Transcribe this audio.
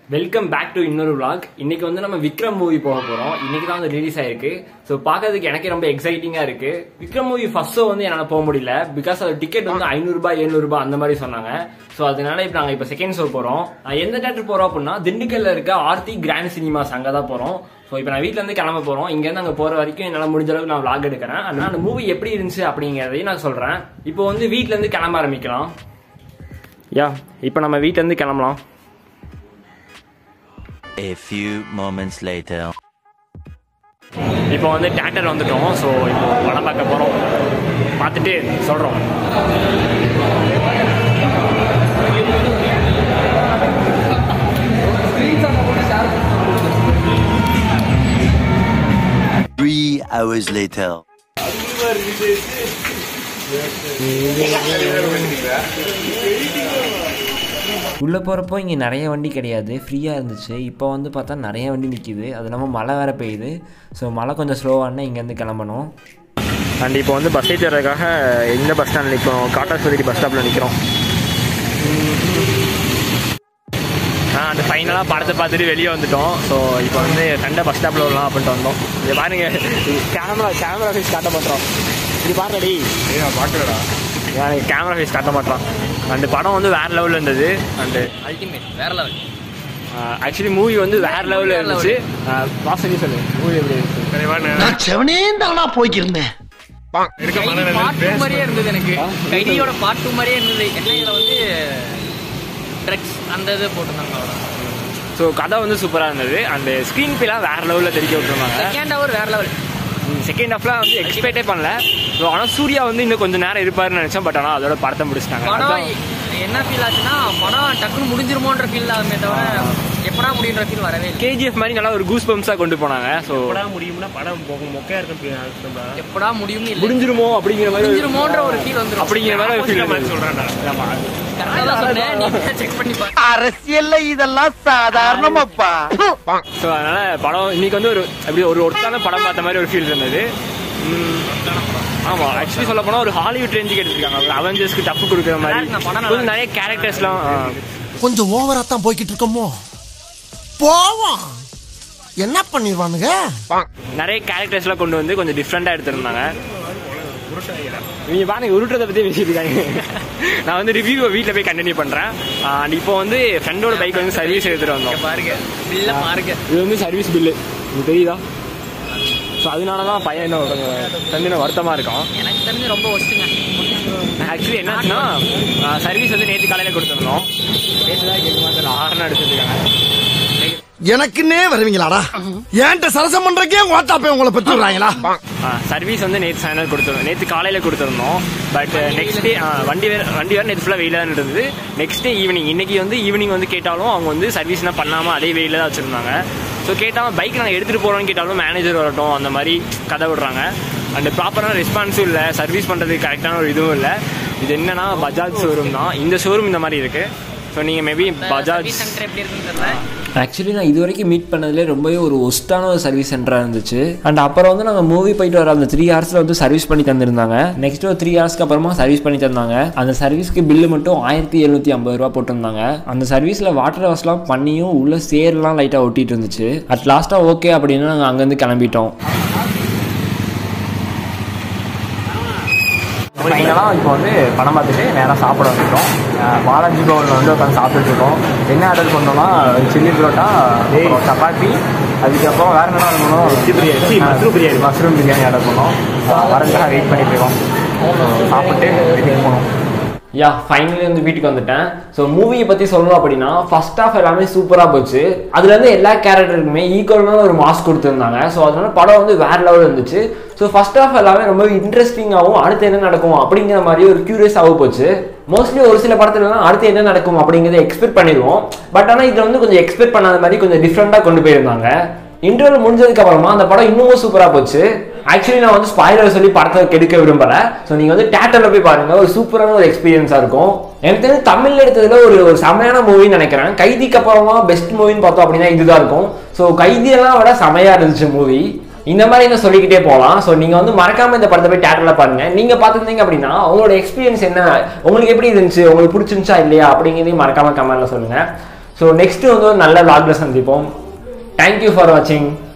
Welcome back to இன்னொரு vlog இன்னைக்கு வந்து நம்ம விக்ரம் மூவி போக போறோம் இன்னைக்கு தான் வந்து ரிலீஸ் ஆயிருக்கு ஸோ பார்க்கறதுக்கு எனக்கே ரொம்ப எக்ஸைட்டிங்கா இருக்கு விக்ரம் மூவி ஃபர்ஸ்ட் ஷோ வந்து என்னால போக முடியல பிகாஸ் அது டிக்கெட் வந்து ஐநூறு ரூபாய் எழுநூறு ரூபாய் அந்த மாதிரி சொன்னாங்க ஸோ அதனால இப்போ நாங்கள் இப்போ செகண்ட் ஷோ போறோம் அஹ் எந்த தேட்டர் போறோம் அப்படின்னா திண்டுக்கல்ல இருக்க ஆர்த்தி கிராண்ட் சினிமாஸ் அங்கே தான் போறோம் ஸோ இப்போ நான் வீட்ல இருந்து கிளம்ப போறோம் இங்க இருந்து அங்கே போற வரைக்கும் என்னால் முடிஞ்ச அளவுக்கு நான் vlog எடுக்கிறேன் அதனால அந்த மூவி எப்படி இருந்துச்சு அப்படிங்கிறதையும் நான் சொல்றேன் இப்போ வந்து வீட்ல இருந்து கிளம்ப ஆரம்பிக்கலாம் யா இப்போ நம்ம வீட்ல இருந்து கிளம்பலாம் A few moments later. இப்போ வந்து தேட்டர் வந்துட்டோம் ஸோ இப்போ படம் பார்க்க போகிறோம் பார்த்துட்டு சொல்கிறோம் Three hours later. உள்ளே போகிறப்போ இங்கே நிறைய வண்டி கிடையாது ஃப்ரீயாக இருந்துச்சு இப்போ வந்து பார்த்தா நிறைய வண்டி நிற்கிது அது இல்லாமல் மழை வேறு பெய்யுது ஸோ மழை கொஞ்சம் ஸ்லோவானா இங்கேருந்து கிளம்பணும் அண்ட் இப்போ வந்து பஸ் ஏற்றுறதுக்காக எந்த பஸ் ஸ்டாண்டில் நிற்கிறோம் காட்டாஸ்பத்திரி பஸ் ஸ்டாப்பில் நிற்கிறோம் ஆ அந்த ஃபைனலாக படத்தை பார்த்துட்டு வெளியே வந்துட்டோம் ஸோ இப்போ வந்து சண்டை பஸ் ஸ்டாப்பில் வரலாம் அப்படின்ட்டு வந்தோம் இது பாருங்க கேமரா கேமரா ஃபேஸ் காட்ட மாட்டோம் இது பாருங்கடி பாக்குறடா கேமரா ஃபேஸ் காட்ட மாட்டோம் அந்த படம் வந்து வேற லெவலில் இருந்தது அண்டு அல்டிமேட் வேற லெவல் ஆக்சுவலி மூவி வந்து வேற லெவலில் இருந்துச்சு வாசனி சொல்லு மூவி எப்படி இருந்துச்சு நான் செவனே தானா போய்க்கிருந்தேன் இருக்க பாட்டு மாதிரியே இருந்தது எனக்கு கைதியோட பாட்டு மாதிரியே இருந்தது என்ன இதுல வந்து ட்ரக்ஸ் அந்த இது போட்டிருந்தாங்க அவ்வளோ ஸோ கதை வந்து சூப்பராக இருந்தது அந்த ஸ்க்ரீன் பிலாம் வேற லெவலில் தெரிவிக்க விட்டுருந்தாங்க செகண்ட் ஹவர் வேற லெவல் செகண்ட் ஹாஃப்லாம் வந்து எக்ஸ்பெக்டே பண்ணல ஸோ ஆனால் சூர்யா வந்து இன்னும் கொஞ்சம் நேரம் இருப்பாருன்னு நினச்சேன் பட் ஆனால் அதோட படத்தை முடிச்சிட்டாங்க படம் அதான் என்ன ஃபீல் ஆச்சுன்னா படம் டக்குன்னு முடிஞ்சிருமோன்ற ஃபீல் ஆகுமே தவிர எப்படா முடியுன்ற ஃபீல் வரவே இல்லை கேஜிஎஃப் மாதிரி நல்லா ஒரு கூஸ் பம்ஸாக கொண்டு போனாங்க ஸோ முடியும்னா படம் போகும் மொக்கையா இருக்கும் எப்படா முடியும்னு இல்லை முடிஞ்சிருமோ அப்படிங்கிற மாதிரி ஒரு- முடிஞ்சிருமோன்ற ஒரு ஃபீல் வந்துரும் அப்படிங்கிற மாதிரி ஒரு ஃபீல் சொல்றேன்டா கரெக்டாக தான் சொன்னேன் நீங்க செக் பண்ணி பாருங்க அரசியல்ல இதெல்லாம் சாதாரணமாப்பா ஸோ அதனால படம் இன்னைக்கு வந்து ஒரு அப்படி ஒரு ஒருத்தான படம் பார்த்த மாதிரி ஒரு ஃபீல் இருந்தது ம், ஆமா ஆக்சுவலி சொல்ல போனா ஒரு ஹாலிவுட் ரேஞ்சுக்கு எடுத்திருக்காங்க அவெஞ்சர்ஸ்க்கு டப்பு கொடுக்குற மாதிரி நல்லா இருக்கு, படம் நல்லா கொஞ்சம் நிறைய கேரக்டர்ஸ்லாம் கொஞ்சம் ஓவரா தான் போய்கிட்டு இருக்கோமோ போவோம் என்ன பண்ணிடுவானுங்க நிறைய கேரக்டர்ஸ்லாம் கொண்டு வந்து கொஞ்சம் டிஃப்ரெண்டா எடுத்திருந்தாங்க நீங்க பாருங்க உருட்டுறத பத்தி பேசிட்டு இருக்காங்க நான் வந்து ரிவ்யூ வீட்ல போய் கண்டினியூ பண்றேன் அண்ட் இப்போ வந்து ஃப்ரெண்டோட பைக் வந்து சர்வீஸ் எடுத்துட்டு வந்தோம் பாருங்க பில்ல பாருங்க இது வந்து சர்வீஸ் பில்லு உங்களுக்கு தெரியுதா ஸோ அதனால தான் பையன் என்ன கொஞ்சம் ஃப்ரெண்டு என்ன வருத்தமா இருக்கான் எனக்கு தெரிஞ்சு ரொம்ப ஒஸ்ட்டுங்க ஆக்சுவலி என்னாச்சுன்னா சர்வீஸ் வந்து நேற்று காலையில கொடுத்துருந்தோம் நேற்று தான் கேட்க மாட்டேன் ஆறுன்னு அடிச்சிருக்காங்க எனக்குன்னே வருவீங்களாடா ஏன்ட்ட சரசம் பண்றக்கே ஓட்டாப்பே உங்களை பெற்று விடுறாங்களா சர்வீஸ் வந்து நேற்று சாயந்தரம் கொடுத்துருந்தோம் நேற்று காலையில் கொடுத்துருந்தோம் பட் நெக்ஸ்ட் டே வண்டி வேறு வண்டி வேறு நேற்று ஃபுல்லாக வெயிலாக இருந்தது நெக்ஸ்ட் டே ஈவினிங் இன்னைக்கு வந்து ஈவினிங் வந்து கேட்டாலும் அவங்க வந்து சர்வீஸ்லாம் பண்ணாமல் அதே வெயிலில் தான் வச்சுருந்தாங்க ஸோ கேட்டால் பைக் நாங்கள் எடுத்துகிட்டு போகிறோம்னு கேட்டாலும் மேனேஜர் வரட்டும் அந்த மாதிரி கதை விடுறாங்க அண்ட் ப்ராப்பரான ரெஸ்பான்ஸும் இல்லை சர்வீஸ் பண்ணுறதுக்கு கரெக்டான ஒரு இதுவும் இல்லை இது என்னன்னா பஜாஜ் ஷோரூம் தான் இந்த ஷோரூம் இந்த மாதிரி இருக்குது ஸோ நீங்கள் மேபி பஜாஜ் சர்வீஸ் சென்டர் எப்படி இருக்குன்னு தெரியல ஆக்சுவலி நான் இது வரைக்கும் மீட் பண்ணதுலேயே ரொம்பவே ஒரு ஒஸ்ட்டான ஒரு சர்வீஸ் சென்டராக இருந்துச்சு அண்ட் அப்புறம் வந்து நாங்கள் மூவி போயிட்டு வர அந்த த்ரீ ஹவர்ஸில் வந்து சர்வீஸ் பண்ணி தந்திருந்தாங்க நெக்ஸ்ட் ஒரு த்ரீ ஹவர்ஸ்க்கு அப்புறமா சர்வீஸ் பண்ணி தந்தாங்க அந்த சர்வீஸ்க்கு பில்லு மட்டும் ஆயிரத்தி எழுநூற்றி ஐம்பது ரூபா போட்டிருந்தாங்க அந்த சர்வீஸில் வாட்டர் வாஷ்லாம் பண்ணியும் உள்ள சேர்லாம் லைட்டாக ஒட்டிட்டு இருந்துச்சு அட் லாஸ்ட்டாக ஓகே அப்படின்னு நாங்கள் அங்கேருந்து கிளம்பிட்டோம் ஃபைனலாக இப்போ வந்து படம் பார்த்துட்டு நேராக சாப்பிட வந்துட்டோம் அஹ் பாலாஜி பவனில் வந்து உட்காந்து சாப்பிட்டுட்டு இருக்கோம் என்ன ஆர்டர் பண்ணோம்னா சில்லி புரோட்டா அப்புறம் சப்பாத்தி அதுக்கப்புறம் வேற என்ன ஆர்டர் பண்ணோம் mushroom biryani mushroom biryani order பண்ணோம் வரதுக்காக வெயிட் பண்ணிட்டு இருக்கோம் சாப்பிட்டு வீட்டுக்கு போகணும் யா ஃபைனலி வந்து வீட்டுக்கு வந்துட்டேன் ஸோ மூவியை பற்றி சொல்லணும் அப்படின்னா ஃபர்ஸ்ட் ஆஃப் எல்லாமே சூப்பராக போச்சு அதுலேருந்து எல்லா கேரக்டருக்குமே ஈக்குவலான ஒரு மாஸ்க் கொடுத்துருந்தாங்க ஸோ அதனால படம் வந்து வேற லெவல் இருந்துச்சு ஸோ ஃபர்ஸ்ட் ஆஃப் எல்லாமே ரொம்ப இன்ட்ரெஸ்டிங்காகவும் அடுத்து என்ன நடக்கும் அப்படிங்கிற மாதிரி ஒரு க்யூரியஸாகவும் போச்சு மோஸ்ட்லி ஒரு சில படத்துலலாம் அடுத்து என்ன நடக்கும் அப்படிங்கிறத எக்ஸ்பெக்ட் பண்ணிடுவோம் பட் ஆனால் இதில் வந்து கொஞ்சம் எக்ஸ்பெக்ட் பண்ணாத மாதிரி கொஞ்சம் டிஃப்ரெண்ட்டாக கொண்டு போயிருந்தாங்க இன்டர்வல் முடிஞ்சதுக்கு அப்புறமா அந்த படம் இன்னமும் சூப்பராக போச்சு ஆக்சுவலி நான் வந்து ஸ்பாயிலர் சொல்லி படத்தை கெடுக்க விரும்பல ஸோ நீங்கள் வந்து தேட்டரில் போய் பாருங்க ஒரு சூப்பரான ஒரு எக்ஸ்பீரியன்ஸாக இருக்கும் எனக்கு தெரிஞ்சு தமிழ்ல எடுத்ததுல ஒரு ஒரு செமையான மூவின்னு நினைக்கிறேன் கைதிக்கு அப்புறமா பெஸ்ட் மூவின்னு பார்த்தோம் அப்படின்னா இதுதான் இருக்கும் ஸோ கைதியெல்லாம் விட செமையா இருந்துச்சு மூவி இந்த மாதிரி நான் சொல்லிக்கிட்டே போகலாம் ஸோ நீங்கள் வந்து மறக்காம இந்த படத்தை போய் தேட்டரில் பாருங்க நீங்கள் பார்த்துருந்தீங்க அப்படின்னா உங்களோட எக்ஸ்பீரியன்ஸ் என்ன உங்களுக்கு எப்படி இருந்துச்சு உங்களுக்கு பிடிச்சிருந்துச்சா இல்லையா அப்படிங்கிறதையும் மறக்காம கமெண்ட்ல சொல்லுங்க ஸோ நெக்ஸ்ட் வந்து ஒரு நல்ல vlogல சந்திப்போம் தேங்க்யூ ஃபார் வாட்சிங்